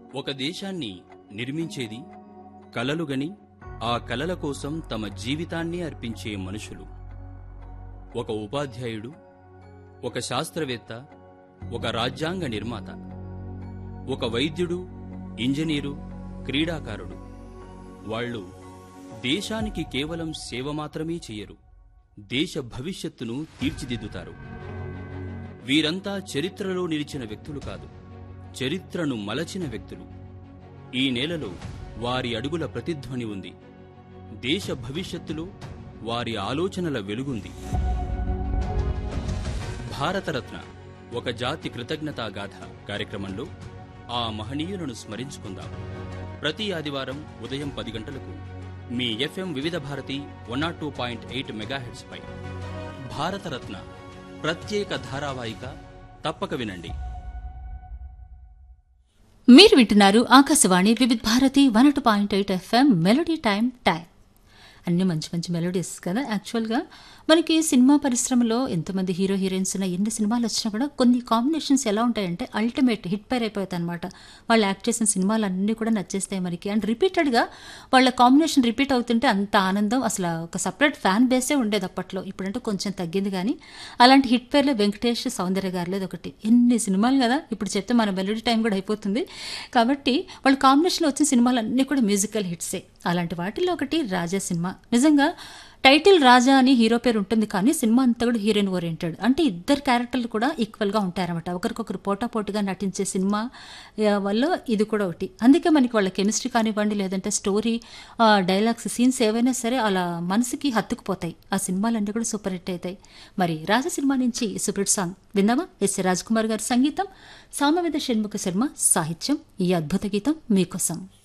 ఒక దేశాన్ని నిర్మించేది కలలుగని ఆ కలల కోసం తమ జీవితాన్ని అర్పించే మనుషులు ఒక ఉపాధ్యాయుడు ఒక శాస్త్రవేత్త ఒక రాజ్యాంగ నిర్మాత ఒక వైద్యుడు ఇంజనీరు క్రీడాకారుడు వాళ్ళు దేశానికి కేవలం సేవ మాత్రమే చెయ్యరు దేశ భవిష్యత్తును తీర్చిదిద్దుతారు వీరంతా చరిత్రలో నిలిచిన వ్యక్తులు కాదు చరిత్రను మలచిన వ్యక్తులు ఈ నేలలో వారి అడుగుల ప్రతిధ్వని ఉంది దేశ భవిష్యత్తులో వారి ఆలోచనల వెలుగుంది భారతరత్న ఒక జాతి కృతజ్ఞతా గాథ కార్యక్రమంలో ఆ మహనీయులను స్మరించుకుందాం ప్రతి ఆదివారం ఉదయం పది గంటలకు మీ FM Vividh Bharati one nought two point eight మెగాహెడ్స్పై భారతరత్న ప్రత్యేక ధారావాహిక తప్పక వినండి మీరు వింటున్నారు Akashvani Vividh Bharati one two point eight FM melody time time అన్ని మంచి మంచి మెలోడీస్ కదా యాక్చువల్గా మనకి సినిమా పరిశ్రమలో ఎంతమంది హీరో హీరోయిన్స్ ఉన్న ఎన్ని సినిమాలు వచ్చినా కూడా కొన్ని కాంబినేషన్స్ ఎలా ఉంటాయంటే అల్టిమేట్ హిట్ పైర్ అయిపోతాయి అనమాట వాళ్ళు యాక్ట్ చేసిన సినిమాలు అన్నీ కూడా నచ్చేస్తాయి మనకి అండ్ రిపీటెడ్గా వాళ్ళ కాంబినేషన్ రిపీట్ అవుతుంటే అంత ఆనందం అసలు ఒక సపరేట్ ఫ్యాన్ బేసే ఉండేది అప్పట్లో ఇప్పుడంటే కొంచెం తగ్గింది కానీ అలాంటి హిట్ పేర్లో వెంకటేష్ సౌందర్య గారిలో ఒకటి ఎన్ని సినిమాలు కదా ఇప్పుడు చెప్తే మన మెలోడీ టైం కూడా అయిపోతుంది కాబట్టి వాళ్ళ కాంబినేషన్లో వచ్చిన సినిమాలు అన్నీ కూడా మ్యూజికల్ హిట్సే అలాంటి వాటిల్లో ఒకటి రాజా సినిమా నిజంగా టైటిల్ రాజా అని హీరో పేరు ఉంటుంది కానీ సినిమా అంతా కూడా హీరోయిన్ ఓరియంటెడ్ అంటే ఇద్దరు క్యారెక్టర్లు కూడా ఈక్వల్గా ఉంటారన్నమాట ఒకరికొకరు పోటాపోటీగా నటించే సినిమా ఆ, వల్ల ఇది కూడా ఒకటి అందుకే మనకి వాళ్ళ కెమిస్ట్రీ కానివ్వండి లేదంటే స్టోరీ డైలాగ్స్ సీన్స్ ఏవైనా సరే అలా మనసుకి హత్తుకుపోతాయి ఆ సినిమాలన్నీ కూడా సూపర్ హిట్ అవుతాయి మరి రాజా సినిమా నుంచి సూపర్ హిట్ సాంగ్ విందామా ఎస్ రాజ్ కుమార్ గారి సంగీతం సామవేద షణ్ముఖ శర్మ సాహిత్యం ఈ అద్భుత గీతం మీకోసం